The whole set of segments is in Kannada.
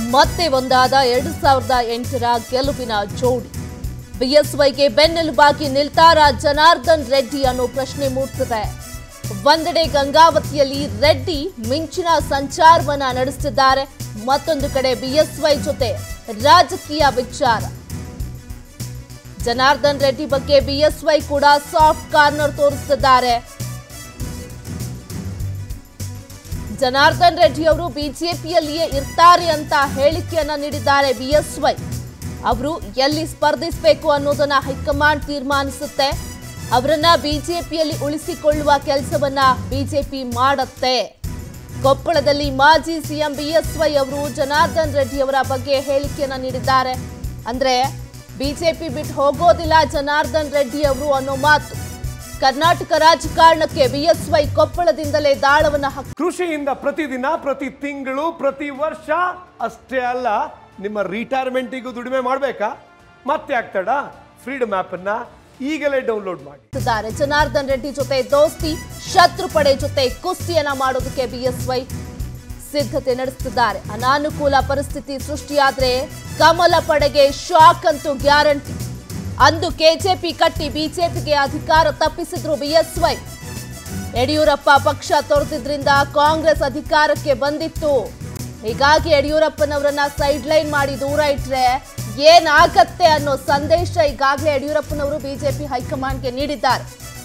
ಮತ್ತೆ ಒಂದಾದ ಎರಡು ಸಾವಿರದ ಎಂಟರ ಗೆಲುವಿನ ಜೋಡಿ ಬಿಎಸ್ವೈಗೆ ಬೆನ್ನೆಲುಬಾಗಿ ನಿಲ್ತಾರ ಜನಾರ್ದನ್ ರೆಡ್ಡಿ ಅನ್ನೋ ಪ್ರಶ್ನೆ ಮೂಡ್ತಿದೆ ಒಂದೆಡೆ ಗಂಗಾವತಿಯಲ್ಲಿ ರೆಡ್ಡಿ ಮಿಂಚಿನ ಸಂಚಾರವನ್ನ ನಡೆಸುತ್ತಿದ್ದಾರೆ ಮತ್ತೊಂದು ಕಡೆ ಬಿಎಸ್ವೈ ಜೊತೆ ರಾಜಕೀಯ ವಿಚಾರ ಜನಾರ್ದನ್ ರೆಡ್ಡಿ ಬಗ್ಗೆ ಬಿಎಸ್ವೈ ಕೂಡ ಸಾಫ್ಟ್ ಕಾರ್ನರ್ ತೋರಿಸುತ್ತಿದ್ದಾರೆ ಜನಾರ್ದನ್ ರೆಡ್ಡಿ ಅವರು ಬಿಜೆಪಿಯಲ್ಲಿಯೇ ಇರ್ತಾರೆ ಅಂತ ಹೇಳಿಕೆಯನ್ನ ನೀಡಿದ್ದಾರೆ ಬಿಎಸ್ವೈ ಅವರು ಎಲ್ಲಿ ಸ್ಪರ್ಧಿಸಬೇಕು ಅನ್ನೋದನ್ನ ಹೈಕಮಾಂಡ್ ತೀರ್ಮಾನಿಸುತ್ತೆ ಅವರನ್ನ ಬಿಜೆಪಿಯಲ್ಲಿ ಉಳಿಸಿಕೊಳ್ಳುವ ಕೆಲಸವನ್ನ ಬಿಜೆಪಿ ಮಾಡತ್ತೆ ಕೊಪ್ಪಳದಲ್ಲಿ ಮಾಜಿ ಸಿಎಂ ಬಿಎಸ್ವೈ ಅವರು ಜನಾರ್ದನ್ ರೆಡ್ಡಿ ಅವರ ಬಗ್ಗೆ ಹೇಳಿಕೆಯನ್ನ ನೀಡಿದ್ದಾರೆ ಅಂದ್ರೆ ಬಿಜೆಪಿ ಬಿಟ್ಟು ಹೋಗೋದಿಲ್ಲ ಜನಾರ್ದನ್ ರೆಡ್ಡಿ ಅವರು ಅನ್ನೋ ಮಾತು ಕರ್ನಾಟಕ ರಾಜಕಾರಣಕ್ಕೆ ಬಿಎಸ್ವೈ ಕೊಪ್ಪಳದಿಂದಲೇ ದಾಳವನ್ನ ಹಾಕ ಕೃಷಿಯಿಂದ ಪ್ರತಿದಿನ ಪ್ರತಿ ತಿಂಗಳು ಪ್ರತಿ ವರ್ಷ ಅಷ್ಟೇ ಅಲ್ಲ ನಿಮ್ಮ ರಿಟೈರ್ಮೆಂಟಿಗೂ ದುಡಿಮೆ ಮಾಡಬೇಕಾ ಮತ್ತೆ ಆಗ್ತಾಡ ಫ್ರೀಡಮ್ ಅನ್ನ ಈಗಲೇ ಡೌನ್ಲೋಡ್ ಮಾಡಿ ಮಾಡಿದ್ದಾರೆ ಜನಾರ್ದನ್ ರೆಡ್ಡಿ ಜೊತೆ ದೋಸ್ತಿ ಶತ್ರು ಪಡೆ ಜೊತೆ ಕುಸ್ತಿಯನ್ನ ಮಾಡೋದಕ್ಕೆ ಬಿಎಸ್ವೈ ಸಿದ್ಧತೆ ನಡೆಸುತ್ತಿದ್ದಾರೆ ಅನಾನುಕೂಲ ಪರಿಸ್ಥಿತಿ ಸೃಷ್ಟಿಯಾದ್ರೆ ಕಮಲ ಪಡೆಗೆ ಶಾಕ್ ಅಂತೂ ಗ್ಯಾರಂಟಿ ಅಂದು ಕೆಜೆಪಿ ಕಟ್ಟಿ ಬಿಜೆಪಿಗೆ ಅಧಿಕಾರ ತಪ್ಪಿಸಿದ್ರು ಬಿಎಸ್ವೈ ಯಡಿಯೂರಪ್ಪ ಪಕ್ಷ ತೊರೆದಿದ್ರಿಂದ ಕಾಂಗ್ರೆಸ್ ಅಧಿಕಾರಕ್ಕೆ ಬಂದಿತ್ತು ಹೀಗಾಗಿ ಯಡಿಯೂರಪ್ಪನವರನ್ನ ಸೈಡ್ ಲೈನ್ ಮಾಡಿ ದೂರ ಇಟ್ರೆ ಏನಾಗತ್ತೆ ಅನ್ನೋ ಸಂದೇಶ ಈಗಾಗಲೇ ಯಡಿಯೂರಪ್ಪನವರು ಬಿಜೆಪಿ ಹೈಕಮಾಂಡ್ಗೆ ನೀಡಿದ್ದಾರೆ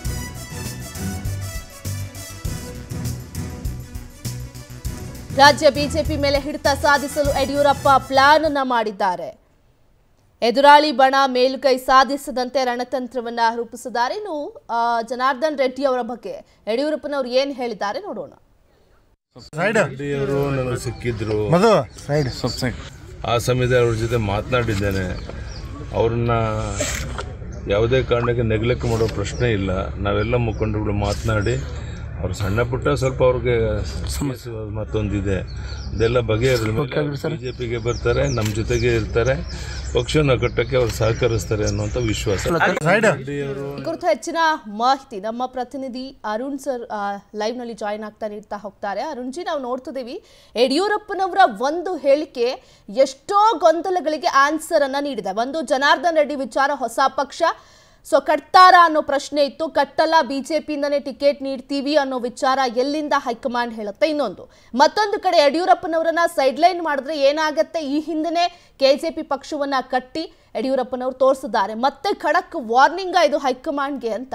ರಾಜ್ಯ ಬಿಜೆಪಿ ಮೇಲೆ ಹಿಡಿತ ಸಾಧಿಸಲು ಯಡಿಯೂರಪ್ಪ ಪ್ಲಾನ್ ಅನ್ನ ಮಾಡಿದ್ದಾರೆ ಎದುರಾಳಿ ಬಣ ಮೇಲುಗೈ ಸಾಧಿಸದಂತೆ ರಣತಂತ್ರವನ್ನ ರೂಪಿಸಿದ್ದಾರೆ ಇನ್ನು ಆ, ಜನಾರ್ದನ್ ರೆಡ್ಡಿ ಅವರ ಬಗ್ಗೆ ಯಡಿಯೂರಪ್ಪನವರು ಏನ್ ಹೇಳಿದ್ದಾರೆ ನೋಡೋಣ ಸೈಡ್ ಅವರು ನನಗೆ ಸಿಕ್ಕಿದ್ರು ಮಧು ಸೈಡ್ ಆ ಸಮಯದಲ್ಲಿ ಅವ್ರ ಜೊತೆ ಮಾತನಾಡಿದ್ದೇನೆ ಅವ್ರನ್ನ ಯಾವುದೇ ಕಾರಣಕ್ಕೆ ನೆಗ್ಲೆಕ್ಟ್ ಮಾಡೋ ಪ್ರಶ್ನೆ ಇಲ್ಲ ನಾವೆಲ್ಲ ಮುಖಂಡರುಗಳು ಮಾತನಾಡಿ ಅವ್ರು ಸಣ್ಣ ಪುಟ್ಟ ಸ್ವಲ್ಪ ಅವ್ರಿಗೆ ಸಮಸ್ಯೆ ಮತ್ತೊಂದಿದೆ ಇದೆಲ್ಲ ಬಗೆಹರಿದ ಬಿ ಜೆ ಪಿಗೆ ಬರ್ತಾರೆ ನಮ್ಮ ಜೊತೆಗೆ ಇರ್ತಾರೆ ಪಕ್ಷನ ಕಟ್ಟಕ್ಕೆ ಅವ್ರು ಸಹಕರಿಸ್ತಾರೆ ಅನ್ನುವಂಥ ವಿಶ್ವಾಸ ಸೈಡ್ ಈ ಕುರಿತು ಹೆಚ್ಚಿನ ಮಾಹಿತಿ ನಮ್ಮ ಪ್ರತಿನಿಧಿ ಅರುಣ್ ಸರ್ ಲೈವ್ ನಲ್ಲಿ ಜಾಯಿನ್ ಆಗ್ತಾ ನೀಡ್ತಾ ಹೋಗ್ತಾರೆ ಅರುಣ್ ಜಿ ನಾವು ನೋಡ್ತಿದ್ದೀವಿ ಯಡಿಯೂರಪ್ಪನವರ ಒಂದು ಹೇಳಿಕೆ ಎಷ್ಟೋ ಗೊಂದಲಗಳಿಗೆ ಆನ್ಸರ್ ಅನ್ನ ನೀಡಿದೆ ಒಂದು ಜನಾರ್ದನ್ ರೆಡ್ಡಿ ವಿಚಾರ ಹೊಸ ಪಕ್ಷ ಸೊ ಕಟ್ತಾರ ಅನ್ನೋ ಪ್ರಶ್ನೆ ಇತ್ತು ಕಟ್ಟಲ್ಲ ಬಿಜೆಪಿಯಿಂದನೇ ಟಿಕೆಟ್ ನೀಡ್ತೀವಿ ಅನ್ನೋ ವಿಚಾರ ಎಲ್ಲಿಂದ ಹೈಕಮಾಂಡ್ ಹೇಳುತ್ತೆ ಇನ್ನೊಂದು ಮತ್ತೊಂದು ಕಡೆ ಯಡಿಯೂರಪ್ಪನವರನ್ನ ಸೈಡ್ಲೈನ್ ಮಾಡಿದ್ರೆ ಏನಾಗತ್ತೆ ಈ ಹಿಂದೆನೆ ಕೆಜೆಪಿ ಪಕ್ಷವನ್ನ ಕಟ್ಟಿ ಯಡಿಯೂರಪ್ಪನವರು ತೋರಿಸಿದ್ದಾರೆ ಮತ್ತೆ ಖಡಕ್ ವಾರ್ನಿಂಗ್ ಇದು ಹೈಕಮಾಂಡ್ಗೆ ಅಂತ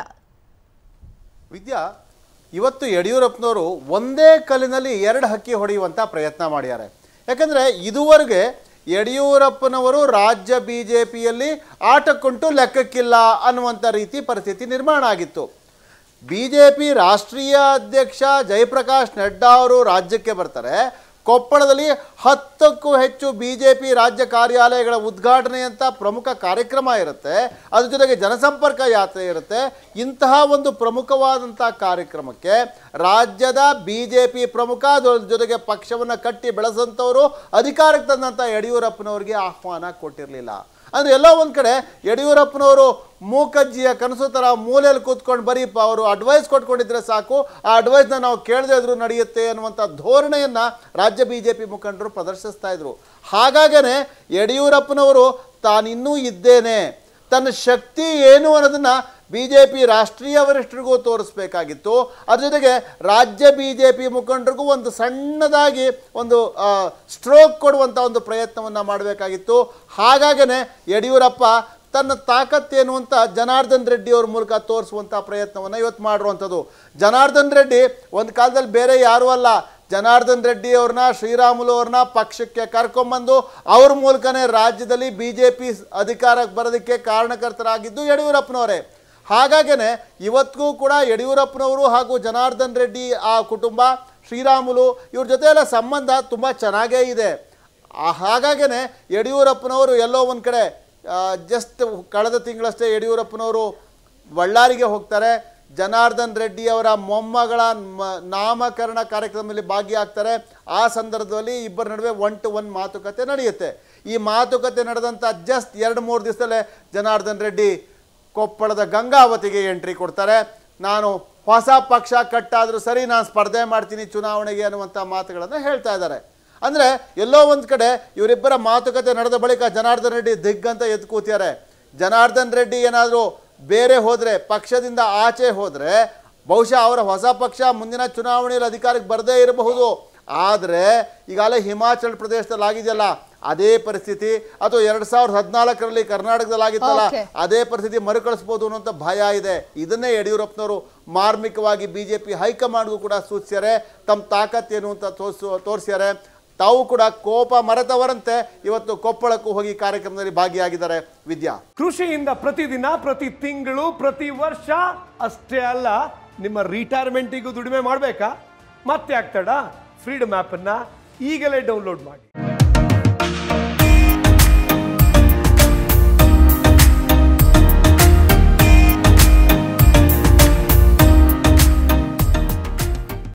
ವಿದ್ಯಾ ಇವತ್ತು ಯಡಿಯೂರಪ್ಪನವರು ಒಂದೇ ಕಲ್ಲಿನಲ್ಲಿ ಎರಡು ಹಕ್ಕಿ ಹೊಡೆಯುವಂಥ ಪ್ರಯತ್ನ ಮಾಡ್ಯಾರೆ ಯಾಕಂದರೆ ಇದುವರೆಗೆ ಯಡಿಯೂರಪ್ಪನವರು ರಾಜ್ಯ ಬಿ ಜೆ ಪಿಯಲ್ಲಿ ಆಟಕ್ಕುಂಟು ಲೆಕ್ಕಕ್ಕಿಲ್ಲ ಅನ್ನುವಂಥ ರೀತಿ ಪರಿಸ್ಥಿತಿ ನಿರ್ಮಾಣ ಆಗಿತ್ತು ಬಿ ಜೆ ಪಿ ರಾಷ್ಟ್ರೀಯ ಅಧ್ಯಕ್ಷ ಜಯಪ್ರಕಾಶ್ ನಡ್ಡಾ ಅವರು ರಾಜ್ಯಕ್ಕೆ ಬರ್ತಾರೆ ಕೊಪ್ಪಳದಲ್ಲಿ ಹತ್ತಕ್ಕೂ ಹೆಚ್ಚು ಬಿ ಜೆ ಪಿ ರಾಜ್ಯ ಕಾರ್ಯಾಲಯಗಳ ಉದ್ಘಾಟನೆಯಂಥ ಪ್ರಮುಖ ಕಾರ್ಯಕ್ರಮ ಇರುತ್ತೆ ಅದ್ರ ಜೊತೆಗೆ ಜನಸಂಪರ್ಕ ಯಾತ್ರೆ ಇರುತ್ತೆ ಇಂತಹ ಒಂದು ಪ್ರಮುಖವಾದಂಥ ಕಾರ್ಯಕ್ರಮಕ್ಕೆ ರಾಜ್ಯದ ಬಿ ಜೆ ಪಿ ಪ್ರಮುಖ ಅದ್ರ ಜೊತೆಗೆ ಪಕ್ಷವನ್ನು ಕಟ್ಟಿ ಬೆಳೆಸಂಥವರು ಅಧಿಕಾರಕ್ಕೆ ತಂದಂಥ ಯಡಿಯೂರಪ್ಪನವರಿಗೆ ಆಹ್ವಾನ ಕೊಟ್ಟಿರಲಿಲ್ಲ ಅಂದರೆ ಎಲ್ಲೋ ಒಂದು ಕಡೆ ಯಡಿಯೂರಪ್ಪನವರು ಮೂಕಜ್ಜಿಯ ಕನಸು ಥರ ಮೂಲೆಯಲ್ಲಿ ಕೂತ್ಕೊಂಡು ಬರೀ ಪ- ಅವರು ಅಡ್ವೈಸ್ ಕೊಟ್ಕೊಂಡಿದ್ರೆ ಸಾಕು ಆ ಅಡ್ವೈಸ್ನ ನಾವು ಕೇಳದೇ ಇದ್ರೂ ನಡೆಯುತ್ತೆ ಅನ್ನುವಂಥ ಧೋರಣೆಯನ್ನು ರಾಜ್ಯ ಬಿ ಜೆ ಪಿ ಮುಖಂಡರು ಪ್ರದರ್ಶಿಸ್ತಾ ಇದ್ರು ಹಾಗಾಗೇ ಯಡಿಯೂರಪ್ಪನವರು ತಾನಿನ್ನೂ ಇದ್ದೇನೆ ತನ್ನ ಶಕ್ತಿ ಏನು ಅನ್ನೋದನ್ನು ಬಿ ಜೆ ಪಿ ರಾಷ್ಟ್ರೀಯ ವರಿಷ್ಠರಿಗೂ ತೋರಿಸ್ಬೇಕಾಗಿತ್ತು ಅದ್ರ ಜೊತೆಗೆ ರಾಜ್ಯ ಬಿ ಜೆ ಪಿ ಮುಖಂಡರಿಗೂ ಒಂದು ಸಣ್ಣದಾಗಿ ಒಂದು ಸ್ಟ್ರೋಕ್ ಕೊಡುವಂಥ ಒಂದು ಪ್ರಯತ್ನವನ್ನು ಮಾಡಬೇಕಾಗಿತ್ತು ಹಾಗಾಗೇ ಯಡಿಯೂರಪ್ಪ ತನ್ನ ತಾಕತ್ತೇನು ಅಂತ ಜನಾರ್ದನ್ ರೆಡ್ಡಿ ಅವ್ರ ಮೂಲಕ ತೋರಿಸುವಂಥ ಪ್ರಯತ್ನವನ್ನು ಇವತ್ತು ಮಾಡಿರುವಂಥದ್ದು ಜನಾರ್ದನ್ ರೆಡ್ಡಿ ಒಂದು ಕಾಲದಲ್ಲಿ ಬೇರೆ ಯಾರೂ ಅಲ್ಲ ಜನಾರ್ದನ್ ರೆಡ್ಡಿ ಅವ್ರನ್ನ ಶ್ರೀರಾಮುಲು ಅವ್ರನ್ನ ಪಕ್ಷಕ್ಕೆ ಕರ್ಕೊಂಬಂದು ಅವ್ರ ಮೂಲಕನೇ ರಾಜ್ಯದಲ್ಲಿ ಬಿ ಜೆ ಪಿ ಅಧಿಕಾರಕ್ಕೆ ಬರೋದಕ್ಕೆ ಕಾರಣಕರ್ತರಾಗಿದ್ದು ಯಡಿಯೂರಪ್ಪನವರೇ ಹಾಗಾಗೇ ಇವತ್ತಿಗೂ ಕೂಡ ಯಡಿಯೂರಪ್ಪನವರು ಹಾಗೂ ಜನಾರ್ದನ್ ರೆಡ್ಡಿ ಆ ಕುಟುಂಬ ಶ್ರೀರಾಮುಲು ಇವ್ರ ಜೊತೆ ಎಲ್ಲ ಸಂಬಂಧ ತುಂಬ ಚೆನ್ನಾಗೇ ಇದೆ ಹಾಗಾಗೇ ಯಡಿಯೂರಪ್ಪನವರು ಎಲ್ಲೋ ಒಂದು ಕಡೆ ಜಸ್ಟ್ ಕಳೆದ ತಿಂಗಳಷ್ಟೇ ಯಡಿಯೂರಪ್ಪನವರು ಬಳ್ಳಾರಿಗೆ ಹೋಗ್ತಾರೆ ಜನಾರ್ದನ್ ರೆಡ್ಡಿ ಅವರ ಮೊಮ್ಮಗಳ ಮ- ನಾಮಕರಣ ಕಾರ್ಯಕ್ರಮದಲ್ಲಿ ಭಾಗಿಯಾಗ್ತಾರೆ ಆ ಸಂದರ್ಭದಲ್ಲಿ ಇಬ್ಬರ ನಡುವೆ ಒನ್ ಟು ಒನ್ ಮಾತುಕತೆ ನಡೆಯುತ್ತೆ ಈ ಮಾತುಕತೆ ನಡೆದಂಥ ಜಸ್ಟ್ ಎರಡು ಮೂರು ದಿವಸದಲ್ಲೇ ಜನಾರ್ದನ್ ರೆಡ್ಡಿ ಕೊಪ್ಪಳದ ಗಂಗಾವತಿಗೆ ಎಂಟ್ರಿ ಕೊಡ್ತಾರೆ ನಾನು ಹೊಸ ಪಕ್ಷ ಕಟ್ಟಾದರೂ ಸರಿ ನಾನು ಸ್ಪರ್ಧೆ ಮಾಡ್ತೀನಿ ಚುನಾವಣೆಗೆ ಅನ್ನುವಂಥ ಮಾತುಗಳನ್ನು ಹೇಳ್ತಾ ಇದ್ದಾರೆ ಅಂದರೆ ಎಲ್ಲೋ ಒಂದು ಕಡೆ ಇವರಿಬ್ಬರ ಮಾತುಕತೆ ನಡೆದ ಬಳಿಕ ಜನಾರ್ದನ್ ರೆಡ್ಡಿ ದಿಗ್ ಅಂತ ಎದ್ದು ಕೂತಿದ್ದಾರೆ ಜನಾರ್ದನ್ ರೆಡ್ಡಿ ಏನಾದರೂ ಬೇರೆ ಹೋದರೆ ಪಕ್ಷದಿಂದ ಆಚೆ ಹೋದರೆ ಬಹುಶಃ ಅವರ ಹೊಸ ಪಕ್ಷ ಮುಂದಿನ ಚುನಾವಣೆಯಲ್ಲಿ ಅಧಿಕಾರಕ್ಕೆ ಬರದೇ ಇರಬಹುದು ಆದರೆ ಈಗಾಗಲೇ ಹಿಮಾಚಲ ಪ್ರದೇಶದಲ್ಲಿ ಆಗಿದೆಯಲ್ಲ ಅದೇ ಪರಿಸ್ಥಿತಿ ಅಥವಾ ಎರಡು ಸಾವಿರದ ಹದಿನಾಲ್ಕರಲ್ಲಿ ಕರ್ನಾಟಕದಲ್ಲಿ ಆಗಿತ್ತಲ್ಲ Okay. ಅದೇ ಪರಿಸ್ಥಿತಿ ಮರುಕಳಿಸ್ಬೋದು ಅನ್ನೋಂಥ ಭಯ ಇದೆ ಇದನ್ನೇ ಯಡಿಯೂರಪ್ಪನವರು ಮಾರ್ಮಿಕವಾಗಿ ಬಿ ಜೆ ಪಿ ಹೈಕಮಾಂಡ್ಗೂ ಕೂಡ ಸೂಚಿಸ್ಯಾರೆ ತಮ್ಮ ತಾಕತ್ತೇನು ಅಂತ ತೋರಿಸು ತೋರಿಸ್ಯಾರೆ ತಾವು ಕೂಡ ಕೋಪ ಮರೆತವರಂತೆ ಇವತ್ತು ಕೊಪ್ಪಳಕ್ಕೂ ಹೋಗಿ ಕಾರ್ಯಕ್ರಮದಲ್ಲಿ ಭಾಗಿಯಾಗಿದ್ದಾರೆ ವಿದ್ಯಾ ಕೃಷಿಯಿಂದ ಪ್ರತಿದಿನ ಪ್ರತಿ ತಿಂಗಳು ಪ್ರತಿ ವರ್ಷ ಅಷ್ಟೇ ಅಲ್ಲ ನಿಮ್ಮ ರಿಟೈರ್ಮೆಂಟಿಗೂ ದುಡಿಮೆ ಮಾಡಬೇಕಾ ಮತ್ತೆ ಆಗ್ತಾಡ ಫ್ರೀಡಮ್ ಆ್ಯಪನ್ನು ಈಗಲೇ ಡೌನ್ಲೋಡ್ ಮಾಡಿ